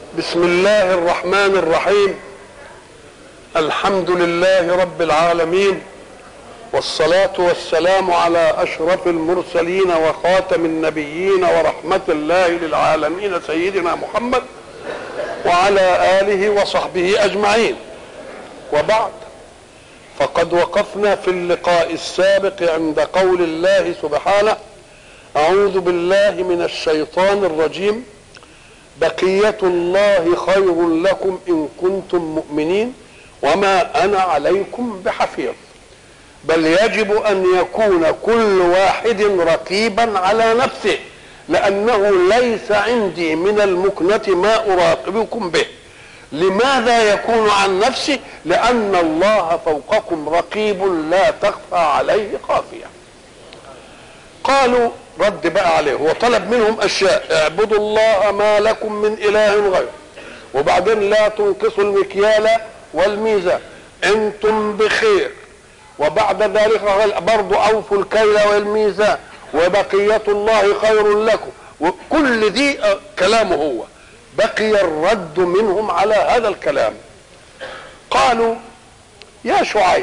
بسم الله الرحمن الرحيم الحمد لله رب العالمين والصلاة والسلام على أشرف المرسلين وخاتم النبيين ورحمة الله للعالمين سيدنا محمد وعلى آله وصحبه أجمعين وبعد فقد وقفنا في اللقاء السابق عند قول الله سبحانه أعوذ بالله من الشيطان الرجيم بقية الله خير لكم إن كنتم مؤمنين وما أنا عليكم بحفيظ بل يجب أن يكون كل واحد رقيبا على نفسه لأنه ليس عندي من المكنة ما أراقبكم به لماذا يكون عن نفسه لأن الله فوقكم رقيب لا تخفى عليه خافية قالوا رد بقى عليه هو طلب منهم أشياء اعبدوا الله ما لكم من إله غيره وبعدين لا تنقصوا المكيال والميزان انتم بخير وبعد ذلك برضو اوفوا الكيل والميزان وبقية الله خير لكم وكل دي كلامه هو بقي الرد منهم على هذا الكلام قالوا يا شعيب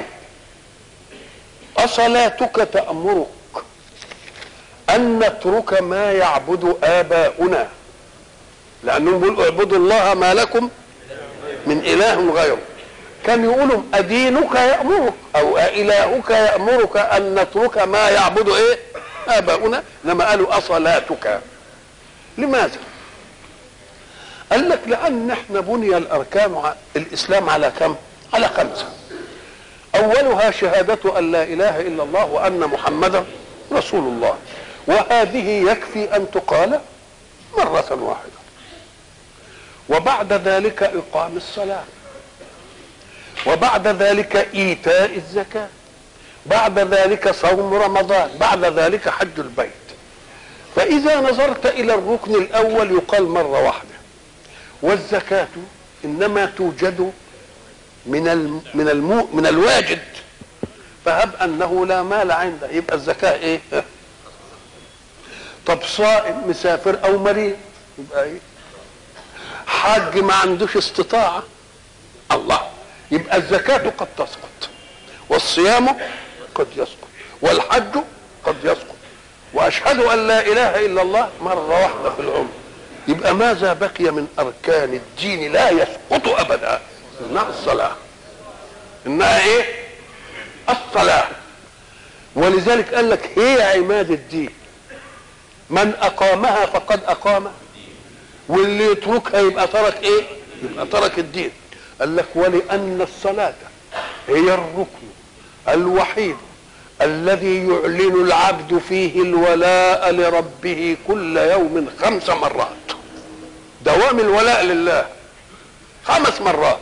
أصلاتك تأمرك أن نترك ما يعبد آباؤنا لأنهم بيقولوا اعبدوا الله ما لكم من إله غيره كان يقولوا أدينك يأمرك أو إلهك يأمرك أن نترك ما يعبد إيه آباؤنا لما قالوا أصلاتك لماذا قال لك لأن احنا بني الأركان الإسلام على كم على خمسة أولها شهادة أن لا إله إلا الله وأن محمدا رسول الله وهذه يكفي أن تقال مرة واحدة وبعد ذلك إقام الصلاة وبعد ذلك ايتاء الزكاه بعد ذلك صوم رمضان بعد ذلك حج البيت فاذا نظرت الى الركن الاول يقال مره واحده والزكاه انما توجد من الم من المو من الواجد فهب انه لا مال عنده يبقى الزكاه ايه طب صائم مسافر او مريض يبقى ايه حاج ما عندوش استطاعه الله يبقى الزكاة قد تسقط والصيام قد يسقط والحج قد يسقط وأشهد أن لا إله إلا الله مرة واحدة في العمر يبقى ماذا بقي من أركان الدين لا يسقط أبدا إنها الصلاة إنها إيه الصلاة ولذلك قال لك هي عماد الدين من أقامها فقد أقام واللي يتركها يبقى ترك إيه يبقى ترك الدين قال لك ولأن الصلاة هي الركن الوحيد الذي يعلن العبد فيه الولاء لربه كل يوم خمس مرات دوام الولاء لله خمس مرات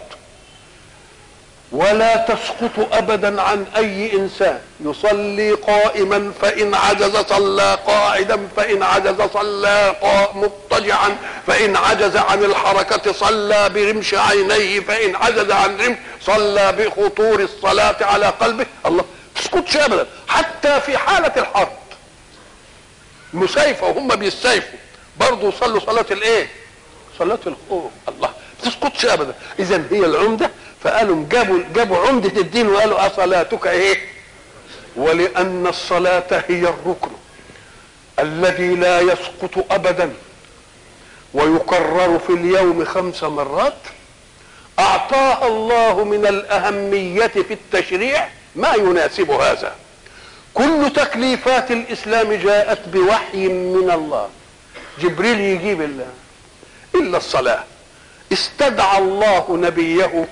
ولا تسقط ابدا عن اي انسان يصلي قائما فان عجز صلى قاعدا فان عجز صلى مضطجعا فان عجز عن الحركه صلى برمش عينيه فان عجز عن رمش صلى بخطور الصلاه على قلبه الله تسقطش ابدا حتى في حاله الحرب مسيفه وهم بيسيفوا برضه يصلوا صلاه الايه صلاه الخوف الله ما تسقطش ابدا اذا هي العمده فقالوا جابوا جابوا عمدة الدين وقالوا أصلاتك إيه؟ ولأن الصلاة هي الركن الذي لا يسقط أبدا ويكرر في اليوم خمس مرات أعطاها الله من الأهمية في التشريع ما يناسب هذا كل تكليفات الإسلام جاءت بوحي من الله جبريل يجيب الله إلا الصلاة استدعى الله نبيه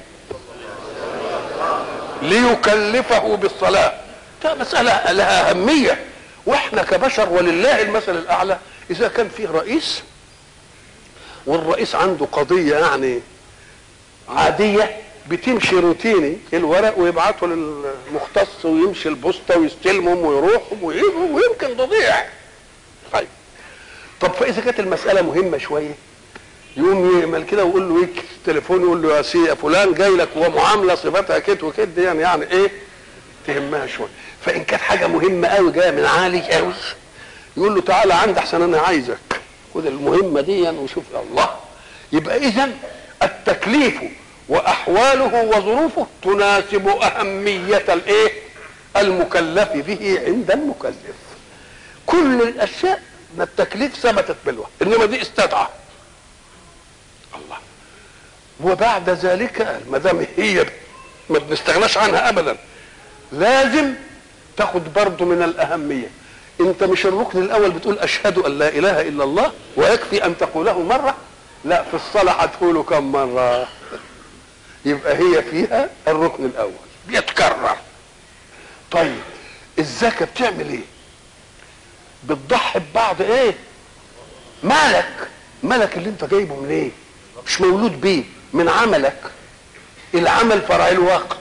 ليكلفه بالصلاة ده مسألة لها أهمية وإحنا كبشر ولله المثل الأعلى إذا كان فيه رئيس والرئيس عنده قضية يعني عادية بتمشي روتيني الورق ويبعته للمختص ويمشي البوسطة ويستلمهم ويروحهم ويجوا ويمكن تضيع طيب طب فإذا كانت المسألة مهمة شوية يقوم يعمل كده ويقول له ايه التليفون يقول له يا سي يا فلان جاي لك ومعامله صفتها كده وكده يعني يعني ايه تهمها شويه فان كانت حاجه مهمه قوي جايه من عالي قوي يقول له تعالى عندي احسن انا عايزك خد المهمه دي وشوف الله يبقى اذا التكليف واحواله وظروفه تناسب اهميه الايه المكلف به عند المكلف كل الاشياء من التكليف ثبتت بالوحي انما دي استدعى الله وبعد ذلك ما دام هي ما بنستغناش عنها ابدا لازم تاخد برضه من الاهميه انت مش الركن الاول بتقول اشهد ان لا اله الا الله ويكفي ان تقوله مره لا في الصلاه هتقوله كم مره يبقى هي فيها الركن الاول بيتكرر طيب الزكاه بتعمل ايه بتضحي ببعض ايه مالك مالك اللي انت جايبه من ايه مش مولود بيه من عملك العمل فرع الوقت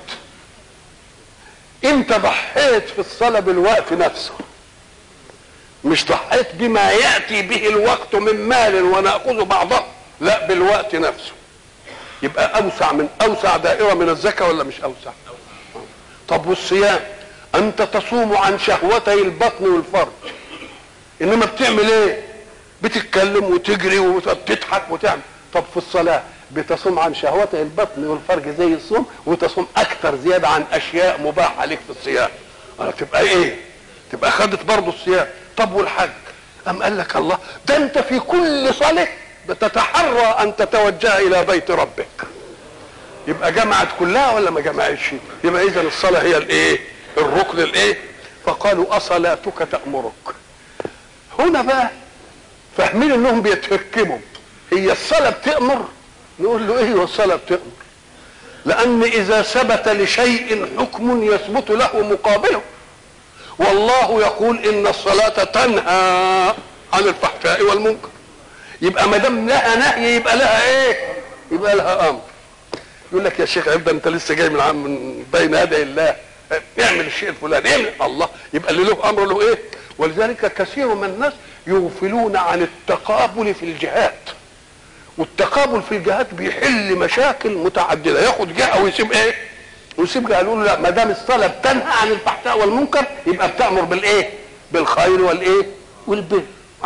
انت ضحيت في الصلاه بالوقت نفسه مش ضحيت بما ياتي به الوقت من مال وناخذ بعضه لا بالوقت نفسه يبقى اوسع من اوسع دائره من الزكاه ولا مش اوسع طب والصيام انت تصوم عن شهوتي البطن والفرج انما بتعمل ايه بتتكلم وتجري وتضحك وتعمل طب في الصلاه بتصوم عن شهوتي البطن والفرج زي الصوم وتصوم اكثر زياده عن اشياء مباحه لك في الصيام تبقى ايه تبقى خدت برضه الصيام طب والحج أم قال لك الله ده أنت في كل صلاة بتتحرى أن تتوجه إلى بيت ربك يبقى جمعت كلها ولا ما جمعتش يبقى إذا الصلاة هي الإيه الركن الإيه فقالوا أصلاتك تأمرك هنا بقى فاهمين انهم بيتهكموا هي الصلاة بتأمر نقول له ايه والصلاة بتأمر لأن إذا ثبت لشيء حكم يثبت له مقابله والله يقول ان الصلاه تنهى عن الفحشاء والمنكر يبقى ما دام لها نهي يبقى لها ايه يبقى لها امر يقول لك يا شيخ عبد انت لسه جاي من عم من بين يدي الله اعمل الشيء الفلاني اعمل الله يبقى اللي له امر له ايه ولذلك كثير من الناس يغفلون عن التقابل في الجهات والتقابل في الجهات بيحل مشاكل متعدده ياخد جهه ويسيب ايه ويسيب جهه يقول لا ما دام الصلاه بتنهى عن الفحشاء والمنكر يبقى بتامر بالايه بالخير والايه والبر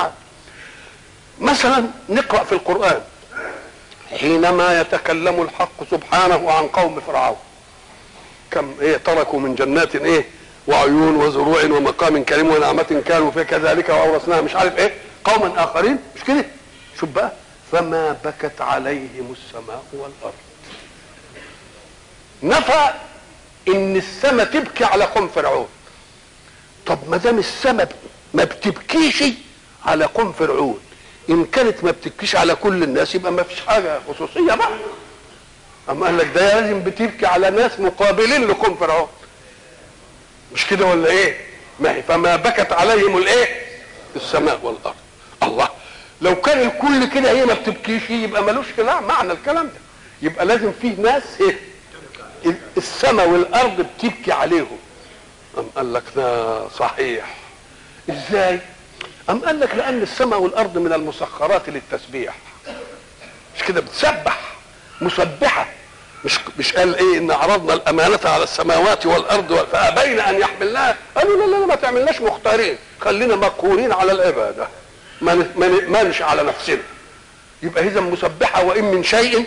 مثلا نقرا في القران حينما يتكلم الحق سبحانه عن قوم فرعون كم ايه تركوا من جنات ايه وعيون وزروع ومقام كريم ونعمة كانوا فيها كذلك وأورثناها مش عارف ايه قوما آخرين مش كده شوف بقى فما بكت عليهم السماء والأرض نفى ان السماء تبكي على قوم فرعون طب ما دام السماء ما بتبكيش على قوم فرعون ان كانت ما بتبكيش على كل الناس يبقى ما فيش حاجه خصوصيه بقى اما قال لك ده لازم بتبكي على ناس مقابلين لقوم فرعون مش كده ولا ايه ما هي فما بكت عليهم الايه السماء والارض الله لو كان الكل كده هي ما بتبكيش يبقى ملوش كلام معنى الكلام ده يبقى لازم فيه ناس ايه السماء والارض بتبكي عليهم أم قال لك ده صحيح ازاي أم قال لك لأن السماء والأرض من المسخرات للتسبيح مش كده بتسبح مسبحة مش مش قال ايه ان عرضنا الامانه على السماوات والارض فابين ان يحملناها قالوا لا لا لا ما تعملناش مختارين خلينا مقهورين على العباده ما ما نأمنش على نفسنا يبقى اذا مسبحه وان من شيء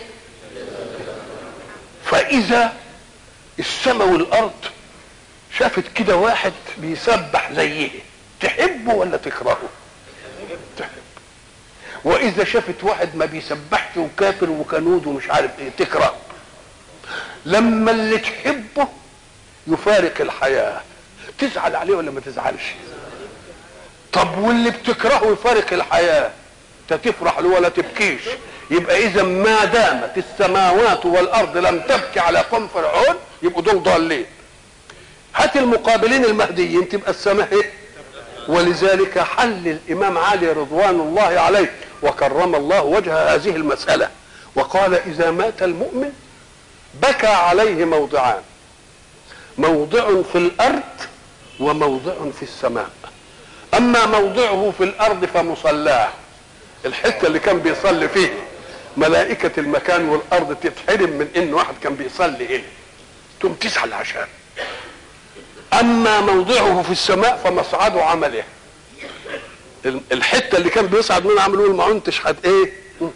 فاذا السماء والارض شافت كده واحد بيسبح زيه تحبه ولا تكرهه تحب واذا شافت واحد ما بيسبحش وكافر وكنود ومش عارف ايه تكرهه لما اللي تحبه يفارق الحياه تزعل عليه ولا ما تزعلش طب واللي بتكرهه يفارق الحياه تفرح له ولا تبكيش يبقى اذا ما دامت السماوات والارض لم تبكي على قوم فرعون يبقوا دول ضالين هات المقابلين المهديين تبقى السماء ايه ولذلك حل الامام علي رضوان الله عليه وكرم الله وجه هذه المساله وقال اذا مات المؤمن بكى عليه موضعان موضع في الارض وموضع في السماء اما موضعه في الارض فمصلاه الحته اللي كان بيصلي فيه ملائكه المكان والارض تتحرم من ان واحد كان بيصلي هنا تقوم تزعل عشان اما موضعه في السماء فمصعد عمله الحته اللي كان بيصعد منها عمله ما انتش هت ايه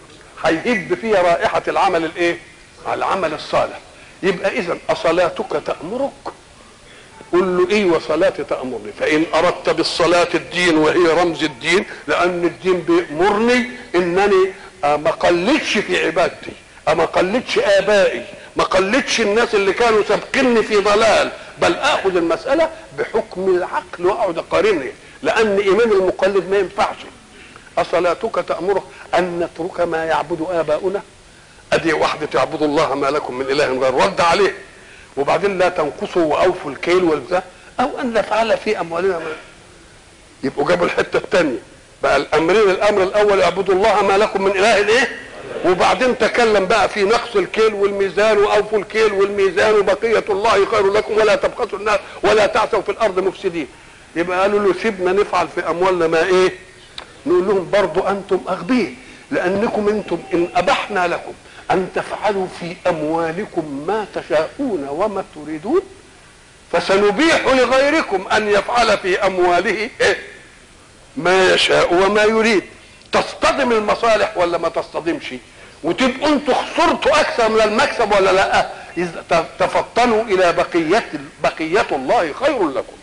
هيهب فيها رائحه العمل الايه العمل الصالح يبقى اذا اصلاتك تامرك قل له ايه وصلاتي تامرني فان اردت بالصلاه الدين وهي رمز الدين لان الدين بيامرني انني ما قلدش في عبادتي ما قلدش ابائي ما قلدش الناس اللي كانوا سابقني في ضلال بل اخذ المساله بحكم العقل واقعد اقارنه لان ايمان المقلد ما ينفعش اصلاتك تامرك ان نترك ما يعبد اباؤنا ادي واحده تعبد الله ما لكم من اله غير رد عليه وبعدين لا تنقصوا واوفوا الكيل والبتاع او ان نفعل في اموالنا ما يبقوا جابوا الحته الثانيه بقى الامرين الامر الاول اعبدوا الله ما لكم من اله ايه وبعدين تكلم بقى في نقص الكيل والميزان واوفوا الكيل والميزان وبقيه الله خير لكم ولا تبخسوا الناس ولا تعثوا في الارض مفسدين يبقى قالوا له سيبنا نفعل في اموالنا ما ايه نقول لهم برضو انتم اغبياء لانكم انتم ان ابحنا لكم ان تفعلوا في اموالكم ما تشاءون وما تريدون فسنبيح لغيركم ان يفعل في امواله إيه؟ ما يشاء وما يريد تصطدم المصالح ولا ما تصطدمش وتبقوا انتوا خسرتوا اكثر من المكسب ولا لا إذ تفطنوا الى بقيه بقيه الله خير لكم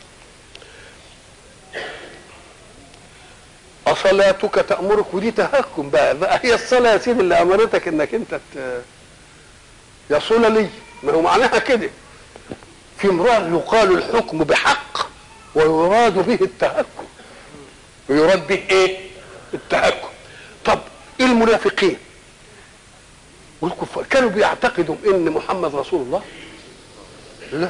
أصلاتك تأمرك ودي تهكم بقى, بقى هي الصلاة يا سيدي اللي أمرتك إنك أنت ت... يا صلة لي ما هو معناها كده في امرأة يقال الحكم بحق ويراد به التهكم ويراد به إيه؟ التهكم طب المنافقين والكفار كانوا بيعتقدوا ان محمد رسول الله لا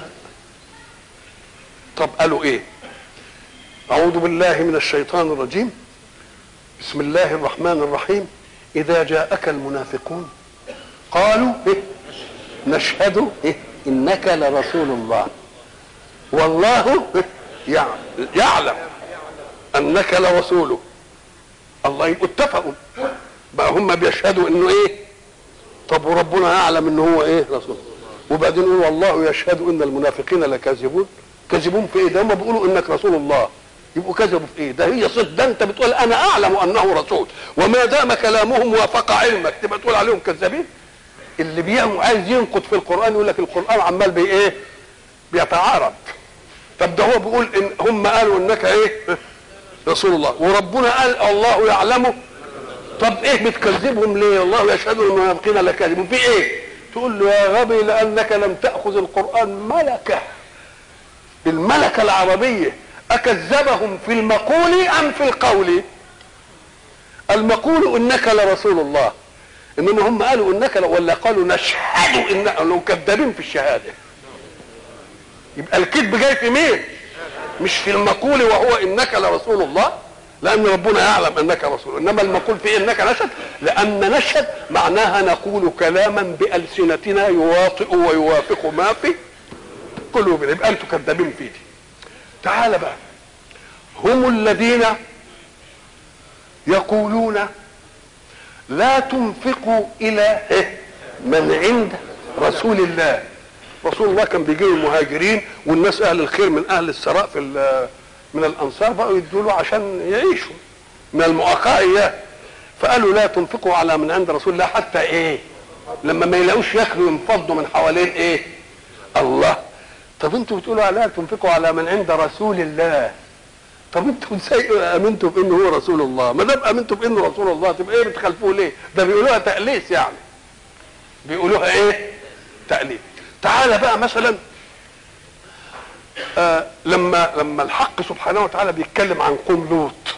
طب قالوا ايه اعوذ بالله من الشيطان الرجيم بسم الله الرحمن الرحيم اذا جاءك المنافقون قالوا إيه؟ نشهد إيه؟ انك لرسول الله والله إيه؟ يعلم انك لرسوله الله يبقوا اتفقوا بقى هم بيشهدوا انه ايه طب وربنا يعلم انه هو ايه رسول وبعدين يقول والله يشهد ان المنافقين لكاذبون كاذبون في ايه ده هم بيقولوا انك رسول الله يبقوا كذبوا في ايه ده هي صدق ده انت بتقول انا اعلم انه رسول وما دام كلامهم وافق علمك تبقى تقول عليهم كذابين اللي بيعمل عايز ينقد في القران يقول لك القران عمال بي ايه بيتعارض طب ده هو بيقول ان هم قالوا انك ايه رسول الله وربنا قال الله يعلمه طب ايه بتكذبهم ليه الله يشهد ان المنافقين لكاذبون في ايه تقول له يا غبي لانك لم تاخذ القران ملكه الملكه العربيه اكذبهم في المقول ام في القول المقول انك لرسول الله انما هم قالوا انك ولا قالوا نشهد ان لو كذابين في الشهاده يبقى الكذب جاي في مين مش في المقول وهو انك لرسول الله لان ربنا يعلم انك رسول انما المقول في انك نشهد لان نشهد معناها نقول كلاما بالسنتنا يواطئ ويوافق ما في قلوبنا يبقى انتم كذابين في دي تعال بقى هم الذين يقولون لا تنفقوا الى من عند رسول الله رسول الله كان بيجي المهاجرين والناس اهل الخير من اهل الثراء في من الانصار بقوا يدوا له عشان يعيشوا من المؤاخاه اياه فقالوا لا تنفقوا على من عند رسول الله حتى ايه لما ما يلاقوش ياكلوا ينفضوا من حوالين ايه الله طب انتوا بتقولوا لا تنفقوا على من عند رسول الله طب انتوا ازاي امنتوا بانه هو رسول الله ما دام امنتوا بانه رسول الله تبقى ايه بتخالفوه ليه ده بيقولوها تأليس يعني بيقولوها ايه تأليس تعالى بقى مثلا آه لما لما الحق سبحانه وتعالى بيتكلم عن قوم لوط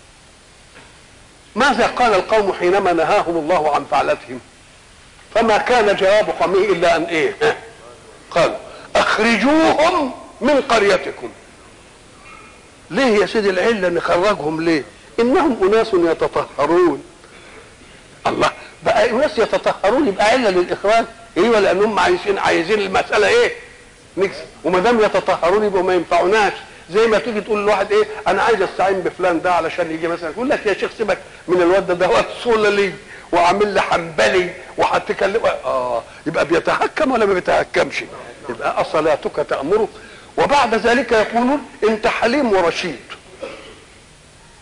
ماذا قال القوم حينما نهاهم الله عن فعلتهم فما كان جواب قومه الا ان ايه آه قال اخرجوهم من قريتكم ليه يا سيدي العله نخرجهم ليه انهم اناس يتطهرون الله بقى اناس يتطهرون يبقى عله للاخراج ايوه لانهم عايزين عايزين المساله ايه نكسب وما دام يتطهرون يبقوا ما ينفعوناش زي ما تيجي تقول لواحد ايه انا عايز استعين بفلان ده علشان يجي مثلا يقول لك يا شيخ سيبك من الواد ده ده واد صللي وعامل لي حنبلي وهتكلم اه يبقى بيتهكم ولا ما بيتهكمش يبقى اصلاتك تامرك وبعد ذلك يقولون انت حليم ورشيد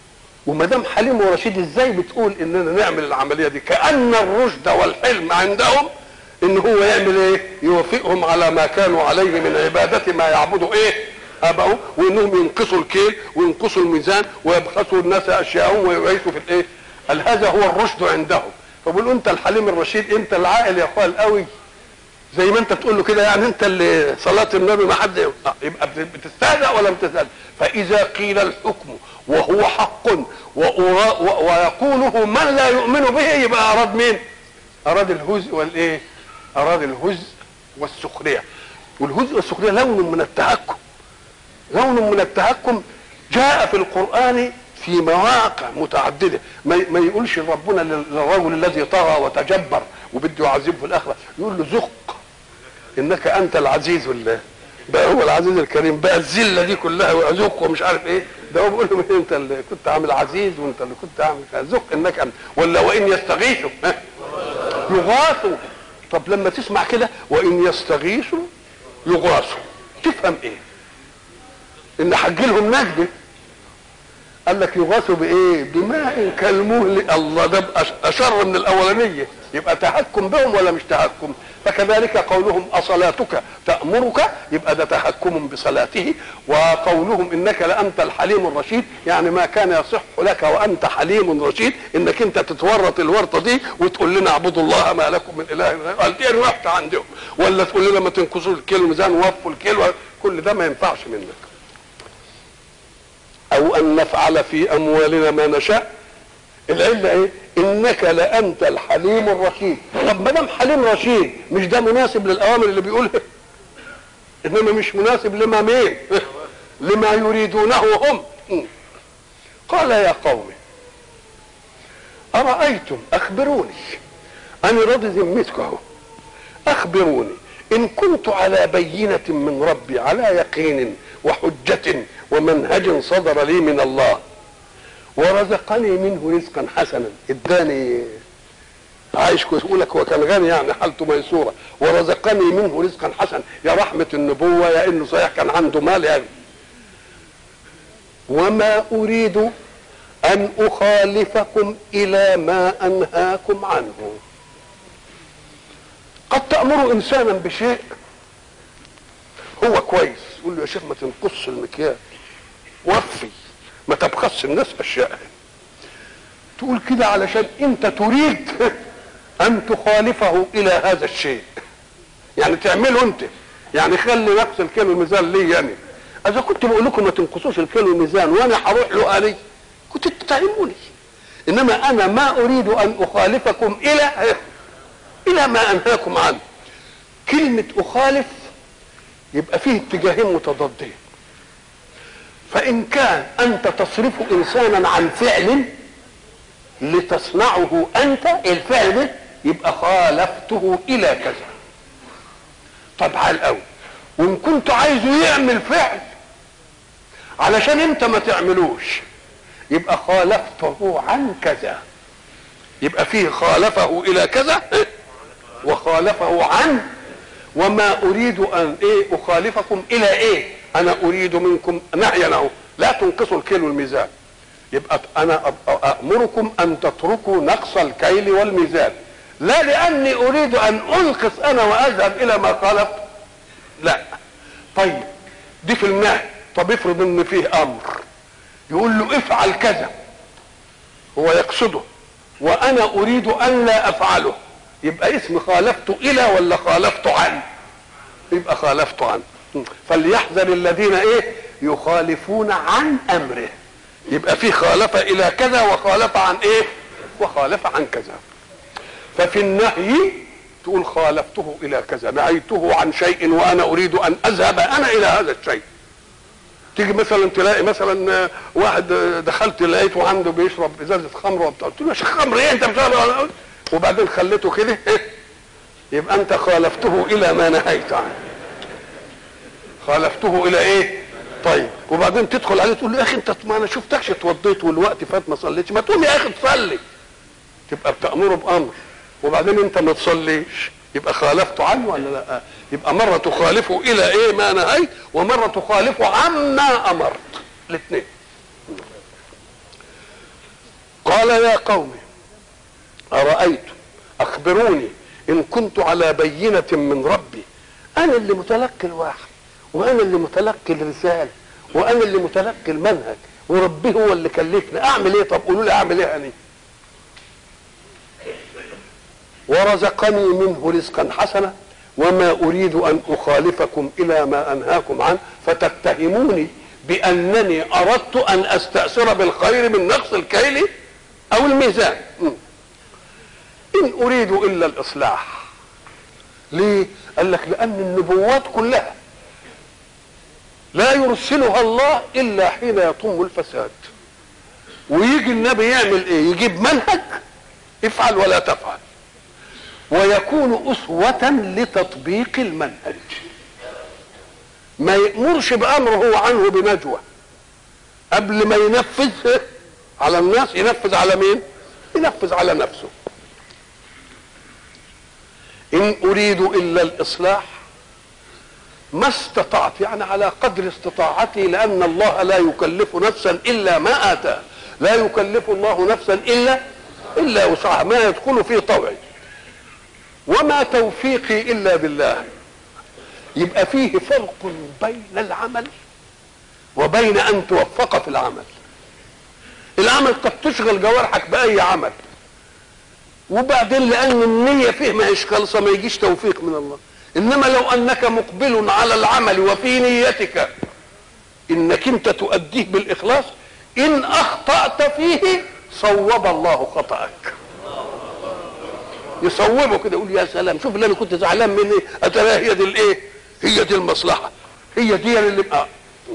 وما دام حليم ورشيد ازاي بتقول اننا نعمل العمليه دي كان الرشد والحلم عندهم ان هو يعمل ايه يوافقهم على ما كانوا عليه من عباده ما يعبدوا ايه ابائهم وانهم ينقصوا الكيل وينقصوا الميزان ويبخسوا الناس اشياءهم ويعيشوا في الايه قال هذا هو الرشد عندهم فبقول انت الحليم الرشيد انت العاقل يا اخويا القوي زي ما انت تقول له كده يعني انت اللي صلاه النبي ما حد آه، يبقى بتستهزأ ولا بتستهزأ فاذا قيل الحكم وهو حق وأرا- و- ويقوله من لا يؤمن به يبقى اراد مين اراد الهزء والايه اراد الهزء والسخريه والهزء والسخريه لون من التهكم لون من التهكم جاء في القرآن في مواقع متعددة ما ما يقولش ربنا لل- للرجل الذي طغى وتجبر وبده يعذبه في الآخرة يقول له ذق إنك أنت العزيز ال- بقى هو العزيز الكريم بقى الذلة دي كلها وذق ومش عارف إيه ده هو بيقول له أنت اللي كنت عامل عزيز وأنت اللي كنت عامل كذا. ذق إنك أنت ولا وإن يستغيثوا ها؟ يغاثوا طب لما تسمع كده وإن يستغيثوا يغاثوا تفهم إيه؟ ان حج لهم نجده قال لك يغاثوا بايه بماء كالمهل الله ده بقى اشر من الاولانيه يبقى تهكم بهم ولا مش تهكم فكذلك قولهم اصلاتك تامرك يبقى ده تهكم بصلاته وقولهم انك لانت الحليم الرشيد يعني ما كان يصح لك وانت حليم رشيد انك انت تتورط الورطه دي وتقول لنا اعبدوا الله ما لكم من اله غيره قال دي رحت عندهم ولا تقول لنا ما تنقصوا الكيلو الميزان ووفوا الكيلو كل ده ما ينفعش منك او ان نفعل في اموالنا ما نشاء العله ايه انك لانت الحليم الرشيد طب ما دام حليم رشيد مش ده مناسب للاوامر اللي بيقولها انما مش مناسب لما مين لما يريدونه هم قال يا قوم ارايتم اخبروني انا راضي ذمتكم اهو اخبروني ان كنت على بينه من ربي على يقين وحجه ومنهج صدر لي من الله ورزقني منه رزقا حسنا اداني عايش كويس يقول لك هو كان غني يعني حالته ميسوره ورزقني منه رزقا حسنا يا رحمه النبوه يا انه صحيح كان عنده مال يعني وما اريد ان اخالفكم الى ما انهاكم عنه قد تامر انسانا بشيء هو كويس يقول له يا شيخ ما تنقص المكيال وفي ما تبخس الناس اشياء تقول كده علشان انت تريد ان تخالفه الى هذا الشيء يعني تعمله انت يعني خلي نقص الكيلو الميزان لي يعني اذا كنت بقول لكم ما تنقصوش الكيلو الميزان وانا هروح له الي كنت تتهموني انما انا ما اريد ان اخالفكم الى الى ما انهاكم عنه كلمه اخالف يبقى فيه اتجاهين متضادين فإن كان أنت تصرف إنسانا عن فعل لتصنعه أنت الفعل ده يبقى خالفته إلى كذا طب على الأول وإن كنت عايزه يعمل فعل علشان أنت ما تعملوش يبقى خالفته عن كذا يبقى فيه خالفه إلى كذا وخالفه عن وما اريد ان ايه اخالفكم الى ايه انا اريد منكم نهيا اهو لا تنقصوا الكيل والميزان يبقى انا أ- امركم ان تتركوا نقص الكيل والميزان لا لاني اريد ان انقص انا واذهب الى ما خالفت لا طيب دي في النهي طب افرض ان فيه امر يقول له افعل كذا هو يقصده وانا اريد ان لا افعله يبقى اسم خالفت الى ولا خالفت عن يبقى خالفت عن فليحذر الذين ايه يخالفون عن امره يبقى في خالف الى كذا وخالف عن ايه وخالف عن كذا ففي النهي تقول خالفته الى كذا نهيته عن شيء وانا اريد ان اذهب انا الى هذا الشيء تيجي مثلا تلاقي مثلا واحد دخلت لقيته عنده بيشرب ازازه خمر وبتاع قلت له يا شيخ خمر ايه انت بتشرب وبعدين خليته كده يبقى انت خالفته الى ما نهيت عنه خالفته الى ايه طيب وبعدين تدخل عليه تقول له يا اخي انت ما انا شفتكش اتوضيت والوقت فات ما صليتش ما تقوم يا اخي تصلي تبقى بتامره بامر وبعدين انت ما تصليش يبقى خالفته عنه ولا لا يبقى مره تخالفه الى ايه ما نهيت ومره تخالفه عما امرت الاثنين قال يا قوم أرأيتم أخبروني إن كنت على بينة من ربي أنا اللي متلقي الوحي وأنا اللي متلقي الرسالة وأنا اللي متلقي المنهج وربي هو اللي كلفني أعمل إيه طب قولوا لي أعمل إيه أنا ورزقني منه رزقا حسنا وما أريد أن أخالفكم إلى ما أنهاكم عنه فتتهموني بأنني أردت أن أستأثر بالخير من نقص الكيل أو الميزان م. إن أريد إلا الإصلاح ليه؟ قال لك لأن النبوات كلها لا يرسلها الله إلا حين يطم الفساد ويجي النبي يعمل إيه؟ يجيب منهج افعل ولا تفعل ويكون أسوة لتطبيق المنهج ما يأمرش بأمر هو عنه بنجوى قبل ما ينفذ على الناس ينفذ على مين؟ ينفذ على نفسه إن أريد إلا الإصلاح ما استطعت يعني على قدر استطاعتي لأن الله لا يكلف نفسا إلا ما آتاه لا يكلف الله نفسا إلا إلا وسعها ما يدخل في طوعي وما توفيقي إلا بالله يبقى فيه فرق بين العمل وبين أن توفق في العمل العمل قد تشغل جوارحك بأي عمل وبعدين لان النيه فيه ما هيش خالصه ما يجيش توفيق من الله انما لو انك مقبل على العمل وفي نيتك انك انت تؤديه بالاخلاص ان اخطات فيه صوب الله خطاك يصوبه كده يقول يا سلام شوف اللي انا كنت زعلان مني اترى هي دي الايه هي دي المصلحه هي دي اللي بقى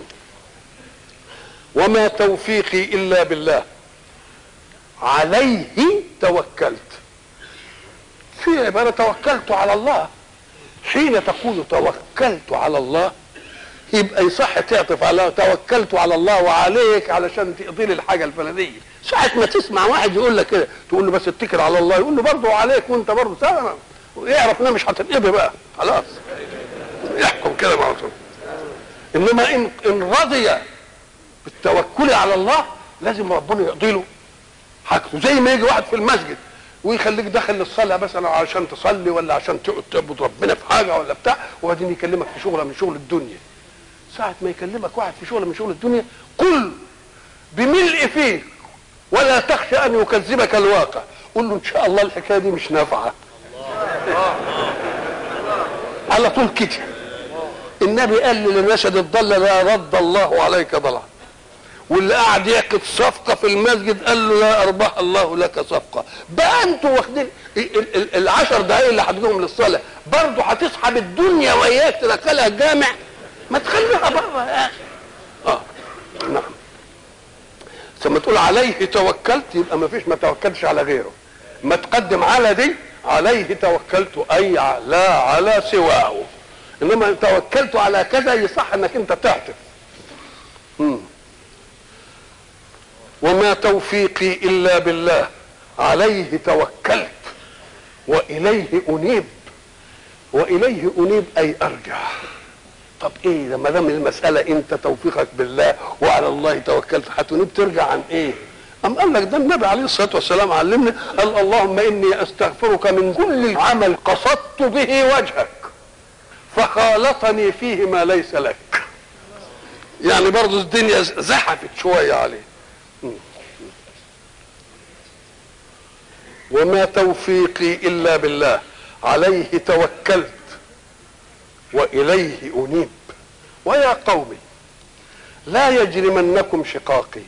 وما توفيقي الا بالله عليه توكلت في عبارة توكلت على الله حين تقول توكلت على الله يبقى يصح تعطف على توكلت على الله وعليك علشان تقضي لي الحاجه الفلانيه ساعه ما تسمع واحد يقول لك كده تقول له بس اتكل على الله يقول له برضه عليك وانت برضه سلام يعرف انها مش هتنقضي بقى خلاص يحكم كده مع طول. انما ان ان رضي بالتوكل على الله لازم ربنا يقضي له حاجته زي ما يجي واحد في المسجد ويخليك داخل للصلاه مثلا عشان تصلي ولا عشان تقعد تعبد ربنا في حاجه ولا بتاع وبعدين يكلمك في شغله من شغل الدنيا ساعة ما يكلمك واحد في شغله من شغل الدنيا قل بملء فيك ولا تخشى ان يكذبك الواقع قل له ان شاء الله الحكايه دي مش نافعه على طول كده النبي قال للنشد الضل لا رد الله عليك ضلع واللي قاعد يعقد صفقة في المسجد قال له لا أربح الله لك صفقة بقى أنتوا واخدين ال- ال- العشر دقايق اللي هتدوهم للصلاة برضه هتسحب الدنيا وإياك تدخلها الجامع ما تخليها بره يا أخي آه نعم ثم تقول عليه توكلت يبقى ما فيش ما توكلتش على غيره ما تقدم على دي عليه توكلت أي لا على سواه إنما توكلت على كذا يصح إنك أنت تعطف مم. وما توفيقي الا بالله عليه توكلت واليه انيب واليه انيب اي ارجع طب ايه ده ما دام المساله انت توفيقك بالله وعلى الله توكلت هتنيب ترجع عن ايه أم قال لك ده النبي عليه الصلاة والسلام علمنا قال اللهم إني أستغفرك من كل عمل قصدت به وجهك فخالطني فيه ما ليس لك يعني برضه الدنيا زحفت شوية عليه وما توفيقي الا بالله عليه توكلت واليه انيب ويا قوم لا يجرمنكم شقاقي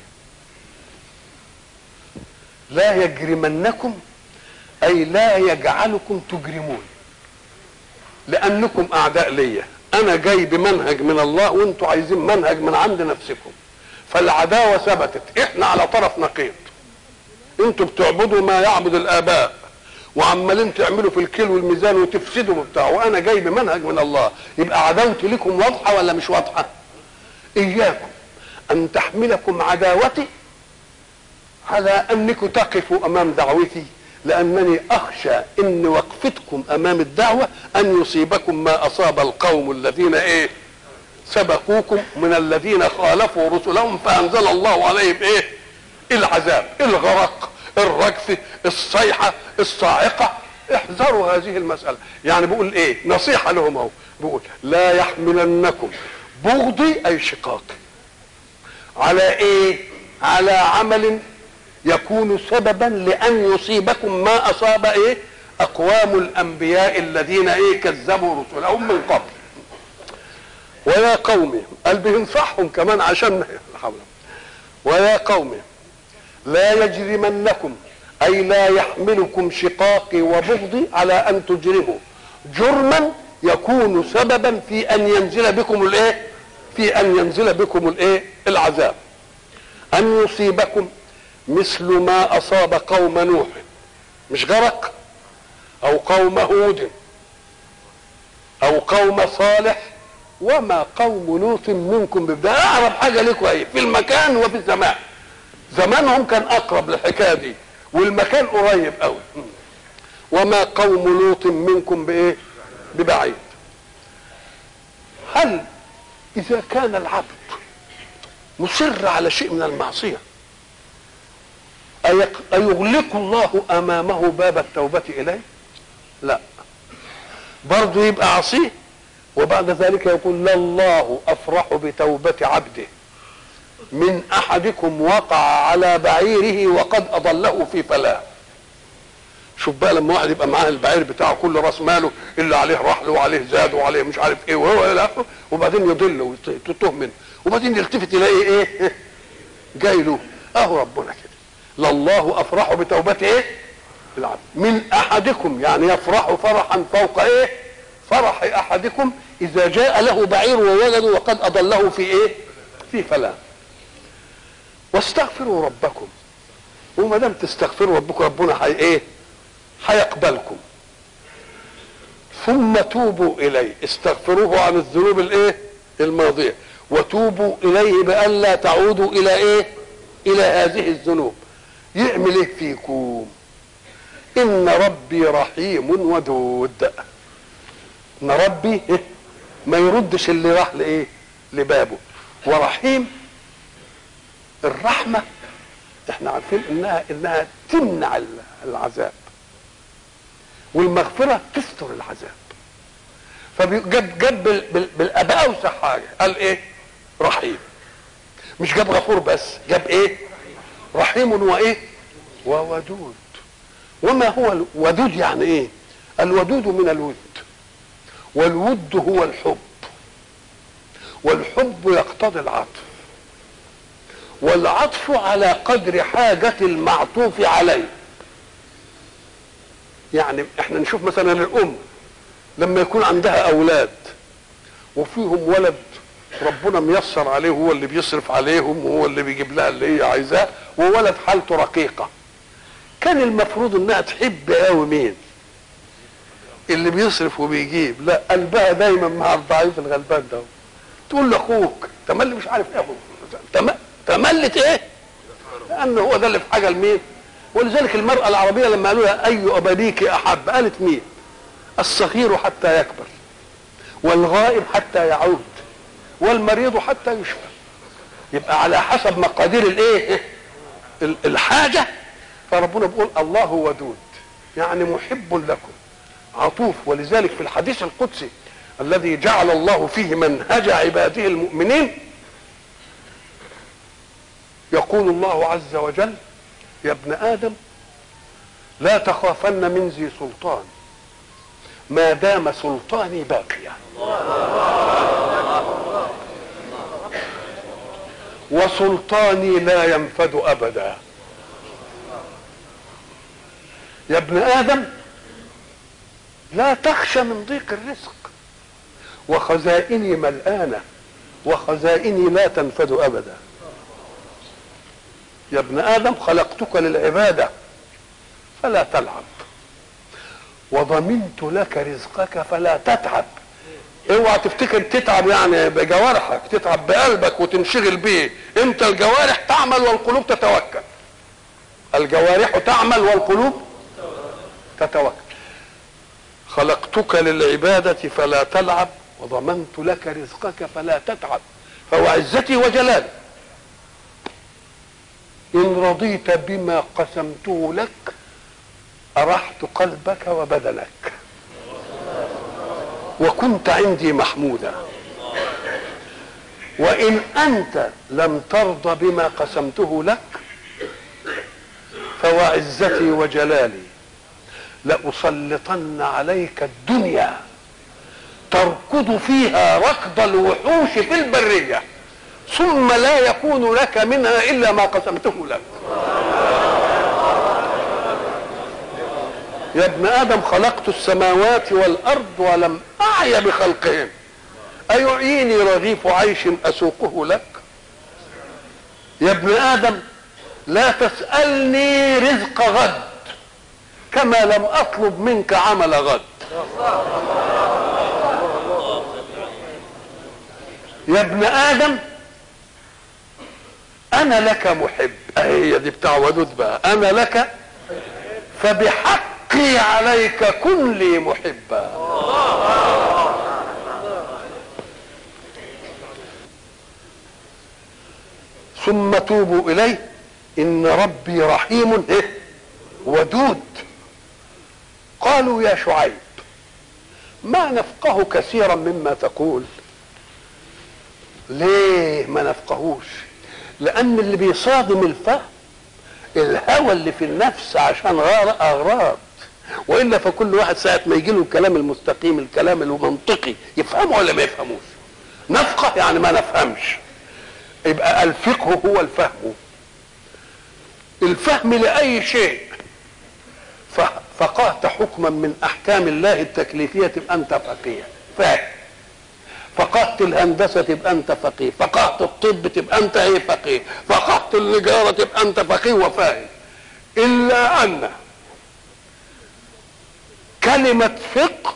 لا يجرمنكم اي لا يجعلكم تجرمون لانكم اعداء ليا انا جاي بمنهج من الله وانتم عايزين منهج من عند نفسكم فالعداوه ثبتت احنا على طرف نقيض انتوا بتعبدوا ما يعبد الاباء وعمالين تعملوا في الكيل والميزان وتفسدوا وبتاع وانا جاي بمنهج من الله يبقى عداوتي لكم واضحه ولا مش واضحه اياكم ان تحملكم عداوتي على انكم تقفوا امام دعوتي لانني اخشى ان وقفتكم امام الدعوه ان يصيبكم ما اصاب القوم الذين ايه سبقوكم من الذين خالفوا رسلهم فانزل الله عليهم ايه العذاب الغرق الرجف الصيحه الصاعقه احذروا هذه المساله يعني بيقول ايه نصيحه لهم اهو بيقول لا يحملنكم بغضي اي شقاقي على ايه على عمل يكون سببا لان يصيبكم ما اصاب ايه اقوام الانبياء الذين ايه كذبوا رسلهم من قبل ويا قوم قال بينصحهم كمان عشان حولهم ويا قوم لا يجرمنكم اي لا يحملكم شقاقي وبغضي على ان تجرموا جرما يكون سببا في ان ينزل بكم الايه في ان ينزل بكم الايه العذاب ان يصيبكم مثل ما اصاب قوم نوح مش غرق او قوم هود او قوم صالح وما قوم لوط منكم ببدا اقرب حاجه لكم ايه في المكان وفي الزمان زمانهم كان اقرب للحكايه دي والمكان قريب قوي وما قوم لوط منكم بايه ببعيد هل اذا كان العبد مصر على شيء من المعصيه أيغلق الله أمامه باب التوبة إليه؟ لا برضه يبقى عصيه وبعد ذلك يقول لله أفرح بتوبة عبده من أحدكم وقع على بعيره وقد أضله في فلاة شوف بقى لما واحد يبقى معاه البعير بتاعه كل راس ماله اللي عليه رحل وعليه زاد وعليه مش عارف ايه وهو الى اخره وبعدين يضل ويتوه منه وبعدين يلتفت يلاقي ايه جاي له اهو ربنا كده لله افرح بتوبة ايه العبد من احدكم يعني يفرح فرحا فوق ايه فرح احدكم اذا جاء له بعير ووجده وقد اضله في ايه في فلا واستغفروا ربكم وما دام تستغفروا ربكم ربنا حي ايه هيقبلكم ثم توبوا اليه استغفروه عن الذنوب الايه الماضيه وتوبوا اليه بألا تعودوا الى ايه الى هذه الذنوب يعمل ايه فيكم ان ربي رحيم ودود ان ربي إيه؟ ما يردش اللي راح لايه لبابه ورحيم الرحمه احنا عارفين انها انها تمنع العذاب والمغفره تستر العذاب فجاب جاب بالاباء اوسع حاجه قال ايه رحيم مش جاب غفور بس جاب ايه رحيم وايه وودود وما هو الودود يعني ايه الودود من الود والود هو الحب والحب يقتضي العطف والعطف على قدر حاجة المعطوف عليه يعني احنا نشوف مثلا الام لما يكون عندها اولاد وفيهم ولد ربنا ميسر عليه هو اللي بيصرف عليهم وهو اللي بيجيب لها اللي هي عايزاه وولد حالته رقيقه كان المفروض انها تحب قوي مين اللي بيصرف وبيجيب لا قلبها دايما مع الضعيف الغلبان ده تقول لاخوك تملي مش عارف ايه تم... تملت ايه لانه هو ده اللي في حاجه لمين ولذلك المراه العربيه لما قالوا لها اي ابديك احب قالت مين الصغير حتى يكبر والغائب حتى يعود والمريض حتى يشفى يبقى على حسب مقادير الايه الحاجه فربنا بيقول الله ودود يعني محب لكم عطوف ولذلك في الحديث القدسي الذي جعل الله فيه منهج عباده المؤمنين يقول الله عز وجل يا ابن ادم لا تخافن من ذي سلطان ما دام سلطاني باقيا وسلطاني لا ينفد ابدا يا ابن ادم لا تخشى من ضيق الرزق وخزائني ملآنة وخزائني لا تنفد أبدا يا ابن آدم خلقتك للعبادة فلا تلعب وضمنت لك رزقك فلا تتعب اوعى تفتكر تتعب يعني بجوارحك تتعب بقلبك وتنشغل بيه انت الجوارح تعمل والقلوب تتوكل الجوارح تعمل والقلوب تتوكل خلقتك للعبادة فلا تلعب وضمنت لك رزقك فلا تتعب فهو عزتي وجلالي إن رضيت بما قسمته لك أرحت قلبك وبدنك وكنت عندي محمودا وإن أنت لم ترضى بما قسمته لك فوعزتي وجلالي لأسلطن عليك الدنيا تركض فيها ركض الوحوش في البرية ثم لا يكون لك منها إلا ما قسمته لك يا ابن آدم خلقت السماوات والأرض ولم أعي بخلقهم أيعيني رغيف عيش أسوقه لك يا ابن آدم لا تسألني رزق غد كما لم أطلب منك عمل غد يا ابن آدم أنا لك محب هي دي بتاع ودود بقى أنا لك فبحقي عليك كن لي محبا ثم توبوا إليه إن ربي رحيم إيه؟ ودود قالوا يا شعيب ما نفقه كثيرا مما تقول ليه ما نفقهوش لان اللي بيصادم الفهم الهوى اللي في النفس عشان غار اغراض والا فكل واحد ساعه ما يجي له الكلام المستقيم الكلام المنطقي يفهمه ولا ما يفهموش نفقه يعني ما نفهمش يبقى الفقه هو الفهم الفهم لاي شيء فقهت حكما من احكام الله التكليفيه تبقى انت فقيه فاهم فقهت الهندسه تبقى انت فقيه فقهت الطب تبقى انت ايه فقيه فقهت النجاره تبقى انت فقيه وفاهم الا ان كلمه فقه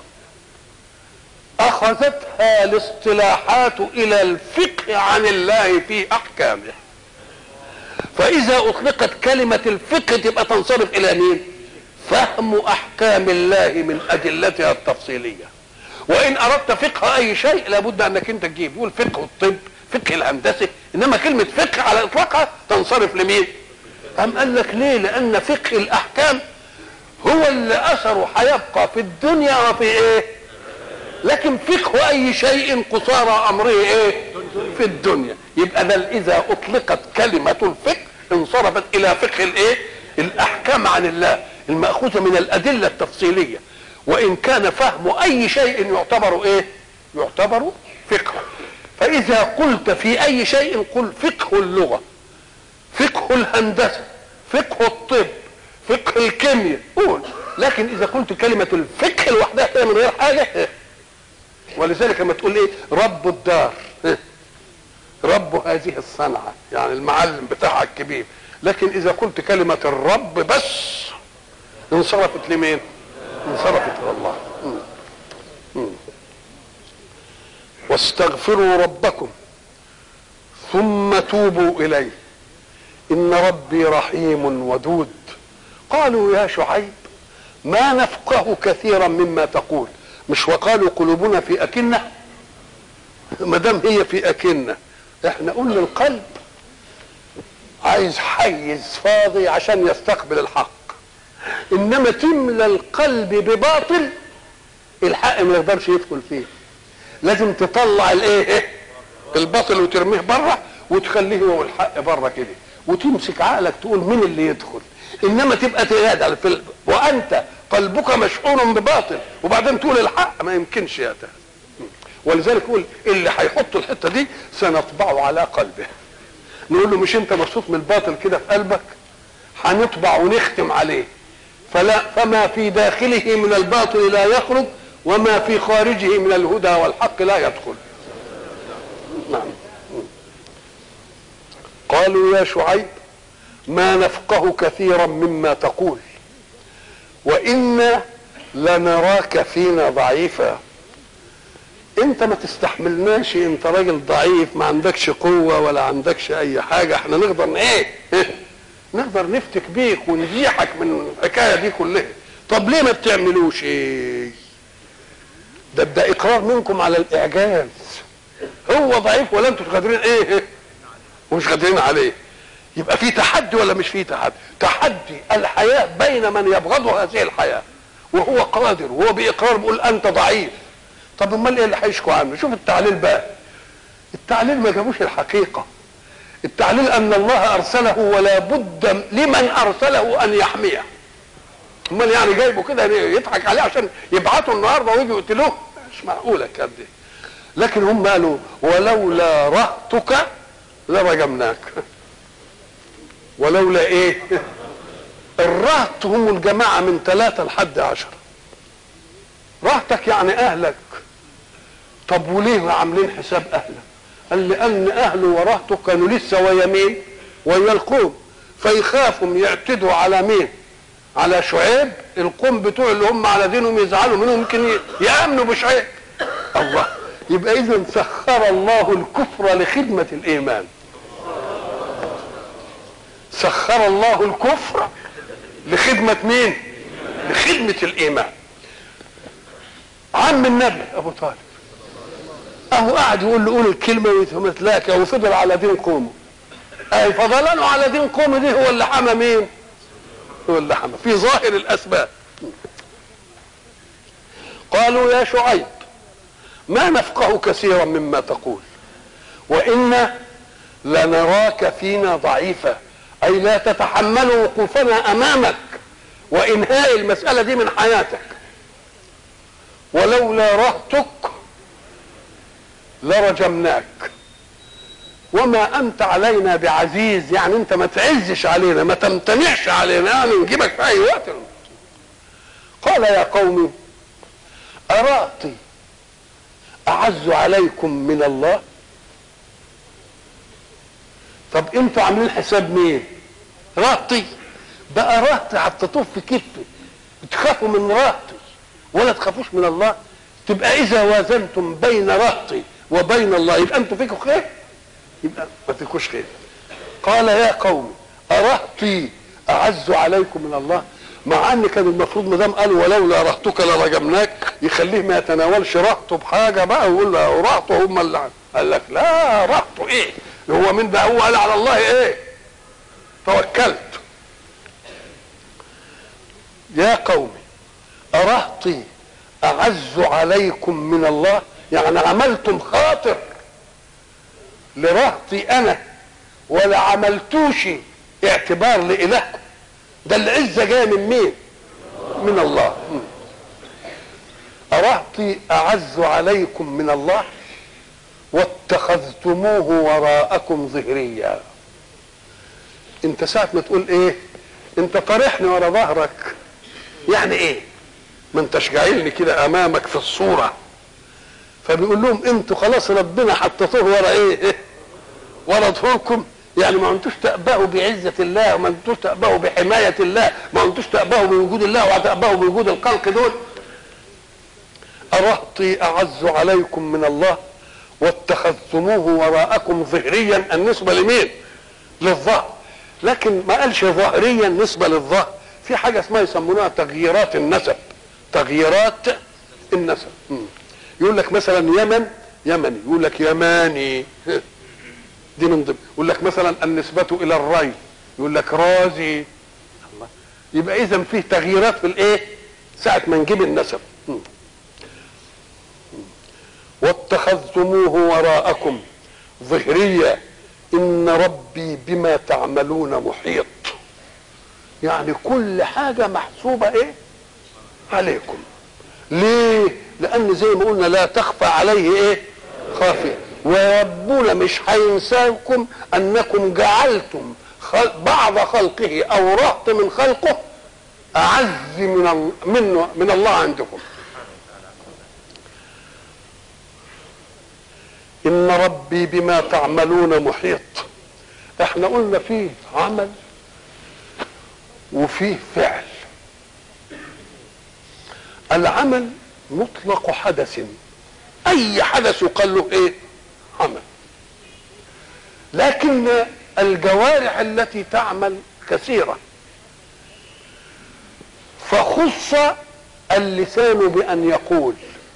اخذتها الاصطلاحات الى الفقه عن الله في احكامه فاذا اطلقت كلمه الفقه تبقى تنصرف الى مين فهم احكام الله من ادلتها التفصيليه وان اردت فقه اي شيء لابد انك انت تجيب يقول فقه الطب فقه الهندسه انما كلمه فقه على اطلاقها تنصرف لمين أم قال لك ليه لان فقه الاحكام هو اللي اثره هيبقى في الدنيا وفي ايه لكن فقه اي شيء قصارى امره ايه في الدنيا يبقى ده اذا اطلقت كلمه الفقه انصرفت الى فقه الايه الاحكام عن الله المأخوذة من الأدلة التفصيلية وإن كان فهم أي شيء يعتبر إيه؟ يعتبر فقه فإذا قلت في أي شيء قل فقه اللغة فقه الهندسة فقه الطب فقه الكيمياء قول لكن إذا قلت كلمة الفقه لوحدها كده من غير حاجة ولذلك لما تقول إيه رب الدار رب هذه الصنعة يعني المعلم بتاعها الكبير لكن إذا قلت كلمة الرب بس انصرفت لمين انصرفت لله واستغفروا ربكم ثم توبوا اليه ان ربي رحيم ودود قالوا يا شعيب ما نفقه كثيرا مما تقول مش وقالوا قلوبنا في اكنه ما دام هي في اكنه احنا قلنا القلب عايز حيز فاضي عشان يستقبل الحق انما تملى القلب بباطل الحق ما يقدرش يدخل فيه لازم تطلع الايه الباطل وترميه بره وتخليه هو الحق بره كده وتمسك عقلك تقول مين اللي يدخل انما تبقى تهاد في وانت قلبك مشحون بباطل وبعدين تقول الحق ما يمكنش يا ولذلك يقول اللي هيحط الحته دي سنطبعه على قلبه نقول له مش انت مبسوط من الباطل كده في قلبك هنطبع ونختم عليه فلا فما في داخله من الباطل لا يخرج وما في خارجه من الهدى والحق لا يدخل نعم قالوا يا شعيب ما نفقه كثيرا مما تقول وإنا لنراك فينا ضعيفا انت ما تستحملناش انت راجل ضعيف ما عندكش قوة ولا عندكش اي حاجة احنا نقدر ايه نقدر نفتك بيك ونزيحك من الحكايه دي كلها طب ليه ما بتعملوش ايه ده ده اقرار منكم على الاعجاز هو ضعيف ولا انتوا قادرين ايه ومش قادرين عليه يبقى في تحدي ولا مش في تحدي تحدي الحياة بين من يبغض هذه الحياة وهو قادر وهو بإقرار بيقول أنت ضعيف طب امال ايه اللي هيشكوا عنه شوف التعليل بقى التعليل ما جابوش الحقيقة التعليل أن الله أرسله ولا بد لمن أرسله أن يحميه امال يعني جايبه كده يضحك عليه عشان يبعتوا النهارده ويجوا يقتلوه مش معقولة الكلام دي لكن هم قالوا ولولا رهتك لرجمناك ولولا ايه الرهط هم الجماعة من ثلاثة لحد عشرة رهتك يعني أهلك طب وليه عاملين حساب أهلك قال لأن أهله ورهته كانوا لسه ويا مين ويا القوم فيخافوا يعتدوا على مين على شعيب القوم بتوع اللي هم على دينهم يزعلوا منهم يمكن يأمنوا بشعيب الله يبقى إذا سخر الله الكفر لخدمة الإيمان سخر الله الكفر لخدمة مين لخدمة الإيمان عم النبي أبو طالب أهو قاعد يقول له قول الكلمة ويتلاك وفضل على دين قومه أي فضلانه على دين قومه دي هو اللي حمى مين هو اللي حمى في ظاهر الأسباب قالوا يا شعيب ما نفقه كثيرا مما تقول وإنا لنراك فينا ضعيفا أي لا تتحمل وقوفنا أمامك وإنهاء المسألة دي من حياتك ولولا رهتك لرجمناك وما أنت علينا بعزيز يعني أنت ما تعزش علينا ما تمتنعش علينا يعني نجيبك في أي وقت قال يا قوم أرأتي أعز عليكم من الله طب انتوا عاملين حساب مين رهطي بقى رهطي حطيتوه في كتفي تخافوا من رهطي ولا تخافوش من الله تبقى اذا وازنتم بين رهطي وبين الله يبقى انتوا فيكم خير يبقى ما فيكوش خير قال يا قوم ارهطي اعز عليكم من الله مع ان كان المفروض ما دام قالوا ولولا رهتك لرجمناك يخليه ما يتناولش رهطه بحاجه بقى ويقول له رهطه هم اللي قال لك لا رهطه ايه هو من ده هو قال على الله ايه توكلت يا قوم أرهطي أعز عليكم من الله يعني عملتم خاطر لرهطي أنا ولا عملتوش اعتبار لإلهكم ده العزة جاية من مين من الله أرهطي أعز عليكم من الله واتخذتموه وراءكم ظهريا انت ساعة ما تقول ايه انت طارحني ورا ظهرك يعني ايه ما انتش جايلني كده امامك في الصورة فبيقول لهم انتوا خلاص ربنا حطيتوه ورا ايه ورا ظهوركم يعني ما انتوش تأبهوا بعزة الله وما انتوش تأبهوا بحماية الله ما انتوش تأبهوا بوجود الله وتأبهوا بوجود الخلق دول أرهطي أعز عليكم من الله واتخذتموه وراءكم ظهريا النسبة لمين للظهر لكن ما قالش ظهريا نسبة للظهر في حاجة اسمها يسمونها تغييرات النسب تغييرات النسب يقول لك مثلا يمن يمني يقول لك يماني دي من ضمن يقول لك مثلا النسبة إلى الري يقول لك رازي الله يبقى إذا فيه تغييرات في الإيه؟ ساعة ما نجيب النسب واتخذتموه وراءكم ظهريا ان ربي بما تعملون محيط يعني كل حاجه محسوبه ايه عليكم ليه لان زي ما قلنا لا تخفى عليه ايه خافيه وربنا مش هينساكم انكم جعلتم خلق بعض خلقه او رهط من خلقه اعز من من من الله عندكم ان ربي بما تعملون محيط احنا قلنا فيه عمل وفيه فعل العمل مطلق حدث اي حدث يقال له ايه عمل لكن الجوارح التي تعمل كثيره فخص اللسان بان يقول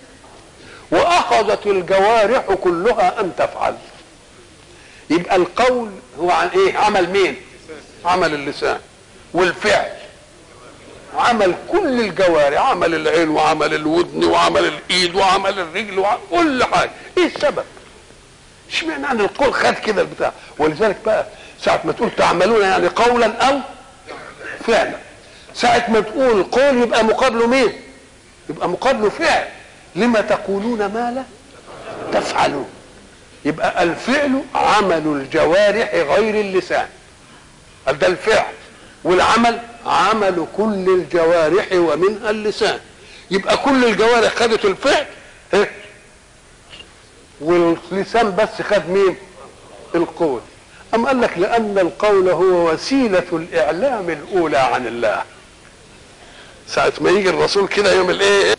واخذت الجوارح كلها ان تفعل يبقى القول هو عن ايه عمل مين عمل اللسان والفعل عمل كل الجوارح عمل العين وعمل الودن وعمل الايد وعمل الرجل وعمل كل حاجه ايه السبب اشمعنى ان القول خد كده البتاع ولذلك بقى ساعه ما تقول تعملون يعني قولا او فعلا ساعه ما تقول قول يبقى مقابله مين يبقى مقابله فعل لما تقولون ما لا تفعلون يبقى الفعل عمل الجوارح غير اللسان ده الفعل والعمل عمل كل الجوارح ومنها اللسان يبقى كل الجوارح خدت الفعل إيه؟ واللسان بس خد مين القول أم قال لك لأن القول هو وسيلة الإعلام الأولى عن الله ساعة ما يجي الرسول كده يوم الإيه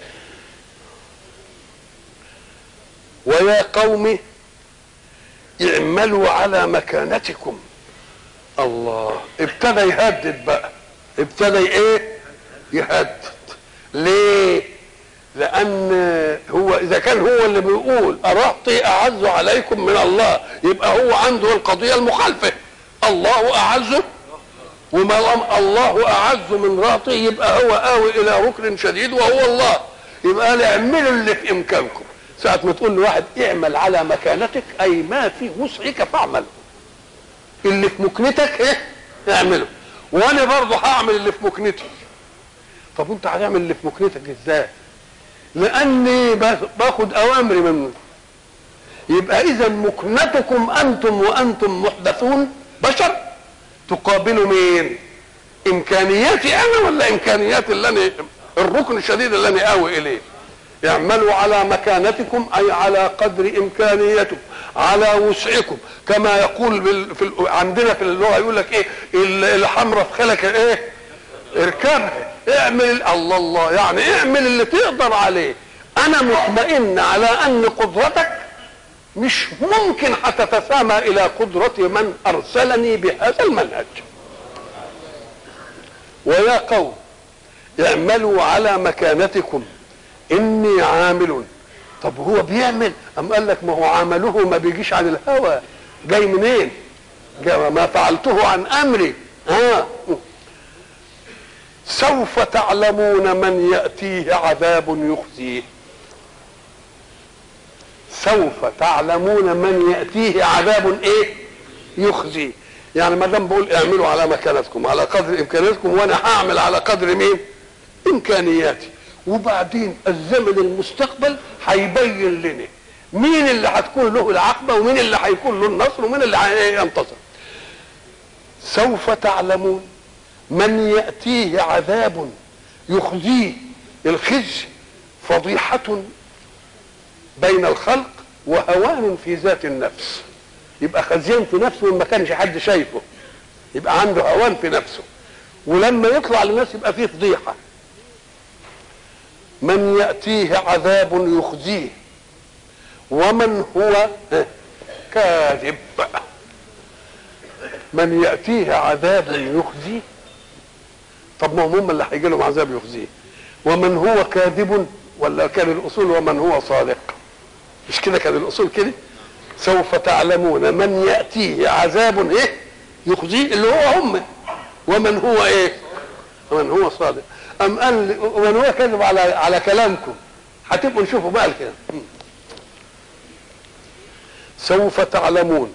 ويا قوم اعملوا على مكانتكم الله ابتدى يهدد بقى ابتدى ايه يهدد ليه لان هو اذا كان هو اللي بيقول ارهطي اعز عليكم من الله يبقى هو عنده القضيه المخالفه الله اعز وما دام الله اعز من رهطي يبقى هو اوي الى ركن شديد وهو الله يبقى قال اعملوا اللي في امكانكم ساعة ما تقول لواحد اعمل على مكانتك اي ما في وسعك فاعمل اللي في مكنتك ايه اعمله وانا برضه هعمل اللي في مكنتي طب انت هتعمل اللي في مكنتك ازاي لاني باخد اوامري منه يبقى اذا مكنتكم انتم وانتم محدثون بشر تقابلوا مين امكانياتي انا ولا امكانيات اللي انا الركن الشديد اللي انا اوي اليه اعملوا على مكانتكم اي على قدر امكانيتكم على وسعكم كما يقول بال... في ال... عندنا في اللغه يقول لك ايه الحمراء في خلك ايه اركبها اعمل الله الله يعني اعمل اللي تقدر عليه انا مطمئن على ان قدرتك مش ممكن هتتسامى الى قدرة من ارسلني بهذا المنهج ويا قوم اعملوا على مكانتكم اني عامل طب هو بيعمل ام قال لك ما هو عمله ما بيجيش عن الهوى جاي منين جاي ما فعلته عن امري ها آه. سوف تعلمون من ياتيه عذاب يخزيه سوف تعلمون من ياتيه عذاب ايه يخزيه يعني ما دام بقول اعملوا على مكانتكم على قدر امكانياتكم وانا هعمل على قدر مين امكانياتي وبعدين الزمن المستقبل هيبين لنا مين اللي هتكون له العقبة ومين اللي هيكون له النصر ومين اللي هينتصر سوف تعلمون من يأتيه عذاب يخزيه الخزي فضيحة بين الخلق وهوان في ذات النفس يبقى خزيان في نفسه وما كانش حد شايفه يبقى عنده هوان في نفسه ولما يطلع للناس يبقى فيه فضيحه من يأتيه عذاب يخزيه ومن هو كاذب من يأتيه عذاب يخزيه طب ما هم اللي هيجي لهم عذاب يخزيه ومن هو كاذب ولا كان الأصول ومن هو صادق مش كده كان الأصول كده سوف تعلمون من يأتيه عذاب ايه يخزيه اللي هو هم ومن هو ايه ومن هو صادق أم قال ومن هو كذب على على كلامكم هتبقوا نشوفوا بقى الكلام سوف تعلمون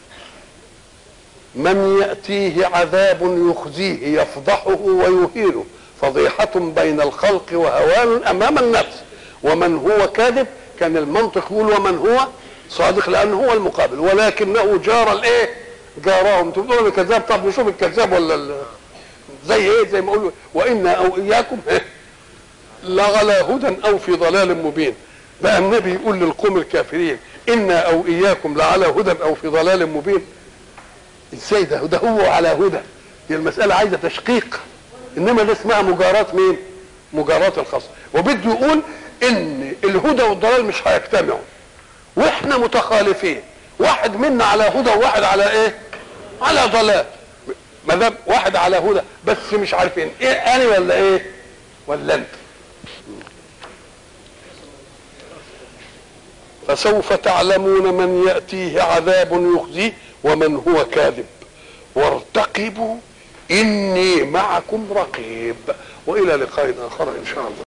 من يأتيه عذاب يخزيه يفضحه ويهينه فضيحة بين الخلق وهوان أمام النفس ومن هو كاذب كان المنطق يقول ومن هو صادق لأنه هو المقابل ولكنه جار الإيه؟ جارهم تقولوا الكذاب طب نشوف الكذاب ولا زي ايه زي ما اقول وانا او اياكم لغلى هدى او في ضلال مبين بقى النبي يقول للقوم الكافرين انا او اياكم لعلى هدى او في ضلال مبين ازاي ده ده هو على هدى دي المساله عايزه تشقيق انما ده اسمها مجاراه مين مجاراه الخاصه وبده يقول ان الهدى والضلال مش هيجتمعوا واحنا متخالفين واحد منا على هدى وواحد على ايه على ضلال ما دام واحد على هدى بس مش عارفين ايه انا ولا ايه ولا انت فسوف تعلمون من ياتيه عذاب يخزيه ومن هو كاذب وارتقبوا اني معكم رقيب والى لقاء اخر ان شاء الله